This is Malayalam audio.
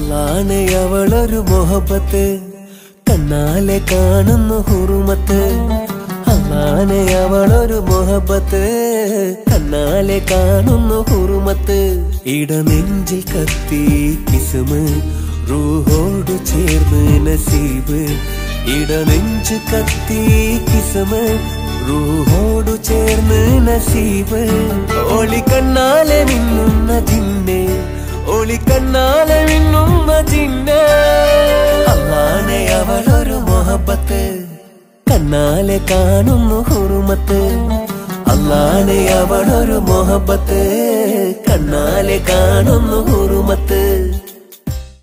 അല്ലാണ് അവളൊരു മൊഹബത്ത് കണ്ണാലെ കാണുന്നു ഹുറുമത്ത് അല്ലാണ് അവളൊരു മൊഹബത്ത് കണ്ണാലെ കാണുന്നു ഹുറുമത്ത് ഇടനെഞ്ചിൽ കത്തി കിസുമ് റൂഹോട് ചേർന്ന് നസീബ് ഇടനെഞ്ച് കത്തി കിസുമ് റൂഹോടു ചേർന്ന് നസീബ് ഒളി കണ്ണാലെ മിന്നുന്ന ജിന്നെ ഒളി കണ്ണാലെ മിന്നുന്ന ജിന്നെ അള്ളാനെ അവളൊരു മൊഹബത്ത് കണ്ണാലെ കാണുന്നു ഹുറുമത്ത് അള്ളാനെ അവളൊരു മൊഹബത്ത് കണ്ണാലെ കാണുന്നു ഹുറുമത്ത്